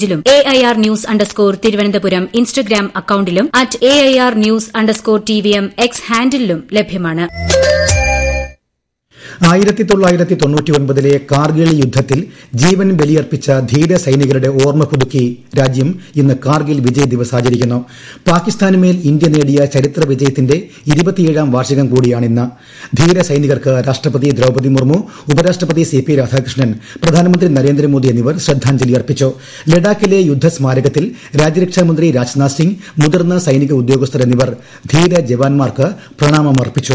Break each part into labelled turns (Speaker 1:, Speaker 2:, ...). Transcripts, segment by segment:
Speaker 1: ിലും A I R news underscore Thiruvananthapuram Instagram അക്കൌണ്ടിലും at A I R news underscore T V M X ഹാൻഡിലും ലഭ്യമാണ്
Speaker 2: ആയിരത്തി തൊള്ളായിരത്തി തൊണ്ണൂറ്റി ഒൻപതിലെ കാർഗിൽ യുദ്ധത്തിൽ ജീവൻ ബലിയർപ്പിച്ച ധീര സൈനികരുടെ ഓർമ്മ പുതുക്കി രാജ്യം ഇന്ന് കാർഗിൽ വിജയ് ദിവസ് ആചരിക്കുന്നു പാകിസ്ഥാനുമേൽ ഇന്ത്യ നേടിയ ചരിത്ര വിജയത്തിന്റെ ഇരുപത്തിയേഴാം വാർഷികം കൂടിയാണിന്ന് ധീര സൈനികർക്ക് രാഷ്ട്രപതി ദ്രൌപദി മുർമു ഉപരാഷ്ട്രപതി സി പി രാധാകൃഷ്ണൻ പ്രധാനമന്ത്രി നരേന്ദ്രമോദി എന്നിവർ ശ്രദ്ധാഞ്ജലി അർപ്പിച്ചു ലഡാക്കിലെ യുദ്ധസ്മാരകത്തിൽ രാജ്യരക്ഷാമന്ത്രി രാജ്നാഥ് സിംഗ് മുതിർന്ന സൈനിക ഉദ്യോഗസ്ഥർ എന്നിവർ ധീര ജവാന്മാർക്ക് പ്രണാമമർപ്പിച്ചു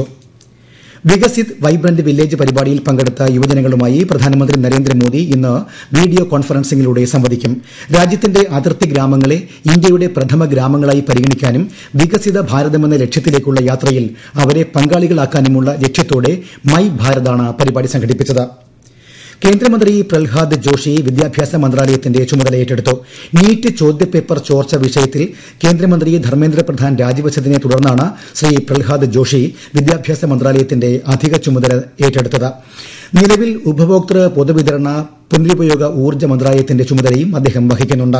Speaker 2: വികസിത് വൈബ്രന്റ് വില്ലേജ് പരിപാടിയിൽ പങ്കെടുത്ത യുവജനങ്ങളുമായി പ്രധാനമന്ത്രി നരേന്ദ്രമോദി ഇന്ന് വീഡിയോ കോൺഫറൻസിംഗിലൂടെ സംവദിക്കും രാജ്യത്തിന്റെ അതിർത്തി ഗ്രാമങ്ങളെ ഇന്ത്യയുടെ പ്രഥമ ഗ്രാമങ്ങളായി പരിഗണിക്കാനും വികസിത ഭാരതമെന്ന ലക്ഷ്യത്തിലേക്കുള്ള യാത്രയിൽ അവരെ പങ്കാളികളാക്കാനുമുള്ള ലക്ഷ്യത്തോടെ മൈ ഭാരതാണ് പരിപാടി സംഘടിപ്പിച്ചത് കേന്ദ്രമന്ത്രി പ്രഹ്ലാദ് ജോഷി വിദ്യാഭ്യാസ മന്ത്രാലയത്തിന്റെ ചുമതല ഏറ്റെടുത്തു നീറ്റ് ചോദ്യപേപ്പർ ചോർച്ച വിഷയത്തിൽ കേന്ദ്രമന്ത്രി ധർമ്മേന്ദ്ര പ്രധാൻ രാജിവച്ചതിനെ തുടർന്നാണ് ശ്രീ പ്രഹ്ലാദ് ജോഷി വിദ്യാഭ്യാസ മന്ത്രാലയത്തിന്റെ അധിക ചുമതല ഏറ്റെടുത്തത് നിലവിൽ ഉപഭോക്തൃ പൊതുവിതരണ പുനരുപയോഗ ഊർജ്ജ മന്ത്രാലയത്തിന്റെ ചുമതലയും അദ്ദേഹം വഹിക്കുന്നുണ്ട്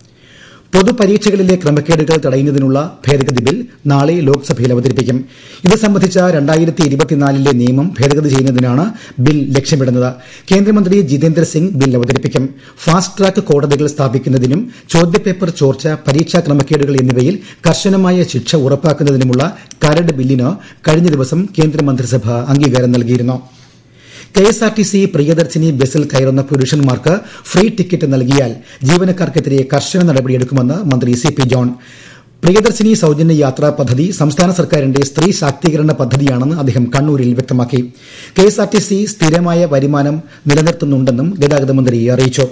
Speaker 2: പൊതുപരീക്ഷകളിലെ ക്രമക്കേടുകൾ തടയുന്നതിനുള്ള ഭേദഗതി ബിൽ നാളെ ലോക്സഭയിൽ അവതരിപ്പിക്കും ഇത് സംബന്ധിച്ച രണ്ടായിരത്തി ഇരുപത്തിനാലിലെ നിയമം ഭേദഗതി ചെയ്യുന്നതിനാണ് ബിൽ ലക്ഷ്യമിടുന്നത് കേന്ദ്രമന്ത്രി ജിതേന്ദ്ര സിംഗ് ബിൽ അവതരിപ്പിക്കും ഫാസ്റ്റ് ട്രാക്ക് കോടതികൾ സ്ഥാപിക്കുന്നതിനും ചോദ്യപേപ്പർ ചോർച്ച പരീക്ഷാ ക്രമക്കേടുകൾ എന്നിവയിൽ കർശനമായ ശിക്ഷ ഉറപ്പാക്കുന്നതിനുമുള്ള കരട് ബില്ലിന് കഴിഞ്ഞ ദിവസം കേന്ദ്രമന്ത്രിസഭ അംഗീകാരം നൽകിയിരുന്നു കെഎസ്ആർടിസി പ്രിയദർശിനി ബസ്സിൽ കയറുന്ന പുരുഷന്മാർക്ക് ഫ്രീ ടിക്കറ്റ് നൽകിയാൽ ജീവനക്കാർക്കെതിരെ കർശന നടപടിയെടുക്കുമെന്ന് മന്ത്രി സി പി ജോൺ പ്രിയദർശിനി സൌജന്യ യാത്രാ പദ്ധതി സംസ്ഥാന സർക്കാരിന്റെ സ്ത്രീ ശാക്തീകരണ പദ്ധതിയാണെന്ന് അദ്ദേഹം കണ്ണൂരിൽ വ്യക്തമാക്കി കെഎസ്ആർടിസി സ്ഥിരമായ വരുമാനം നിലനിർത്തുന്നുണ്ടെന്നും ഗതാഗത മന്ത്രി അറിയിച്ചു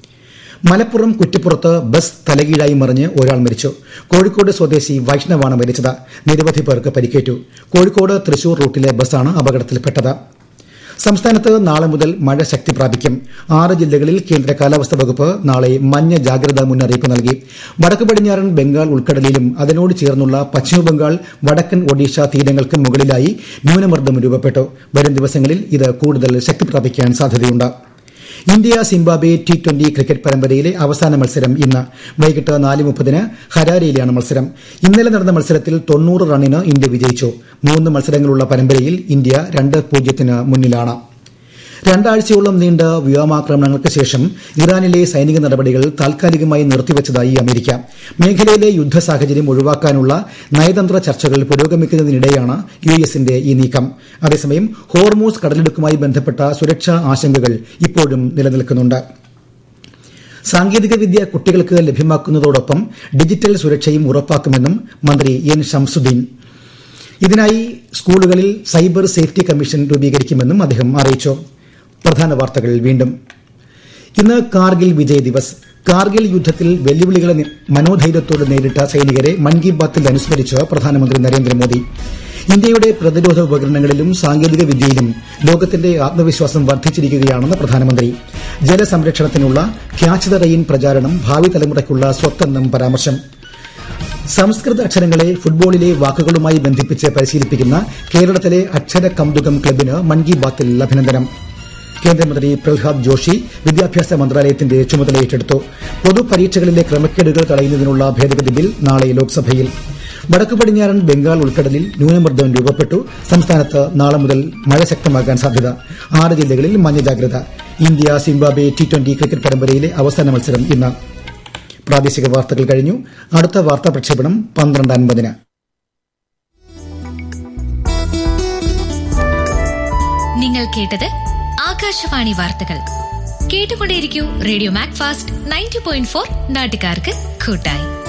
Speaker 2: മലപ്പുറം കുറ്റിപ്പുറത്ത് ബസ് തലകീഴായി മറിഞ്ഞ് ഒരാൾ മരിച്ചു കോഴിക്കോട് സ്വദേശി വൈഷ്ണവാണ് മരിച്ചത് നിരവധി പേർക്ക് പരിക്കേറ്റു കോഴിക്കോട് തൃശൂർ റൂട്ടിലെ ബസ്സാണ് അപകടത്തിൽപ്പെട്ടത് സംസ്ഥാനത്ത് നാളെ മുതൽ മഴ ശക്തി പ്രാപിക്കും ആറ് ജില്ലകളിൽ കേന്ദ്ര കാലാവസ്ഥാ വകുപ്പ് നാളെ മഞ്ഞ ജാഗ്രതാ മുന്നറിയിപ്പ് നൽകി വടക്ക് പടിഞ്ഞാറൻ ബംഗാൾ ഉൾക്കടലിലും അതിനോട് ചേർന്നുള്ള പശ്ചിമബംഗാൾ വടക്കൻ ഒഡീഷ തീരങ്ങൾക്ക് മുകളിലായി ന്യൂനമർദ്ദം രൂപപ്പെട്ടു വരും ദിവസങ്ങളിൽ ഇത് കൂടുതൽ ശക്തി പ്രാപിക്കാൻ സാധ്യതയുണ്ട് India Zimbabwe T twenty cricket പരമ്പരയിലെ അവസാന മത്സരം ഇന്ന് വൈകിട്ട് നാല് മുപ്പതിന് ഹരാരയിലാണ് മത്സരം ഇന്നലെ നടന്ന മത്സരത്തിൽ തൊണ്ണൂറ് റണ്ണിന് ഇന്ത്യ വിജയിച്ചു മൂന്ന് മത്സരങ്ങളുള്ള പരമ്പരയിൽ ഇന്ത്യ രണ്ട് പൂജ്യത്തിന് മുന്നിലാണ് രണ്ടാഴ്ചയോളം നീണ്ട വ്യോമാക്രമണങ്ങൾക്ക് ശേഷം ഇറാനിലെ സൈനിക നടപടികൾ താൽക്കാലികമായി നിർത്തിവച്ചതായി അമേരിക്ക മേഖലയിലെ യുദ്ധ സാഹചര്യം ഒഴിവാക്കാനുള്ള നയതന്ത്ര ചർച്ചകൾ പുരോഗമിക്കുന്നതിനിടെയാണ് യു എസിന്റെ ഈ നീക്കം അതേസമയം ഹോർമൂസ് കടലിടുക്കുമായി ബന്ധപ്പെട്ട സുരക്ഷാ ആശങ്കകൾ ഇപ്പോഴും നിലനിൽക്കുന്നുണ്ട് സാങ്കേതികവിദ്യ കുട്ടികൾക്ക് ലഭ്യമാക്കുന്നതോടൊപ്പം ഡിജിറ്റൽ സുരക്ഷയും ഉറപ്പാക്കുമെന്നും മന്ത്രി എൻ ഷംസുദ്ദീൻ ഇതിനായി സ്കൂളുകളിൽ സൈബർ സേഫ്റ്റി കമ്മീഷൻ രൂപീകരിക്കുമെന്നും അദ്ദേഹം അറിയിച്ചു പ്രധാന വാർത്തകൾ വീണ്ടും ഇന്ന് കാർഗിൽ വിജയ് ദിവസ് കാർഗിൽ യുദ്ധത്തിൽ വെല്ലുവിളികളെ മനോധൈര്യത്തോടെ നേരിട്ട സൈനികരെ മൻ കി ബാത്തിൽ അനുസ്മരിച്ച് പ്രധാനമന്ത്രി നരേന്ദ്രമോദി ഇന്ത്യയുടെ പ്രതിരോധ ഉപകരണങ്ങളിലും സാങ്കേതിക വിദ്യയിലും ലോകത്തിന്റെ ആത്മവിശ്വാസം വർദ്ധിച്ചിരിക്കുകയാണെന്ന് പ്രധാനമന്ത്രി ജലസംരക്ഷണത്തിനുള്ള ക്യാച്ച് ദ റെയിൻ പ്രചാരണം ഭാവി തലമുറയ്ക്കുള്ള സ്വത്തെന്നും പരാമർശം സംസ്കൃത അക്ഷരങ്ങളെ ഫുട്ബോളിലെ വാക്കുകളുമായി ബന്ധിപ്പിച്ച് പരിശീലിപ്പിക്കുന്ന കേരളത്തിലെ അക്ഷര കൗതുകം ക്ലബിന് മൻ കി ബാത്തിൽ അഭിനന്ദനം കേന്ദ്രമന്ത്രി പ്രഹ്ലാദ് ജോഷി വിദ്യാഭ്യാസ മന്ത്രാലയത്തിന്റെ ചുമതല ഏറ്റെടുത്തു പൊതുപരീക്ഷകളിലെ ക്രമക്കേടുകൾ തടയുന്നതിനുള്ള ഭേദഗതി ബിൽ നാളെ ലോക്സഭയിൽ വടക്കു പടിഞ്ഞാറൻ ബംഗാൾ ഉൾക്കടലിൽ ന്യൂനമർദ്ദം രൂപപ്പെട്ടു സംസ്ഥാനത്ത് നാളെ മുതൽ മഴ ശക്തമാകാൻ സാധ്യത ആറ് ജില്ലകളിൽ മഞ്ഞ ജാഗ്രത India Zimbabwe T twenty cricket പരമ്പരയിലെ അവസാന മത്സരം ഇന്ന് പ്രാദേശിക വാർത്തകൾ കഴിഞ്ഞു അടുത്ത വാർത്താ പ്രക്ഷേപണം പന്ത്രണ്ട് അൻപതിന്
Speaker 3: നിങ്ങൾ കേട്ടത് ആകാശവാണി വാർത്തകൾ കേട്ടുകൊണ്ടേയിരിക്കൂ radio Mac Fast ninety point four നാട്ടുകാർക്ക് കൂട്ടായി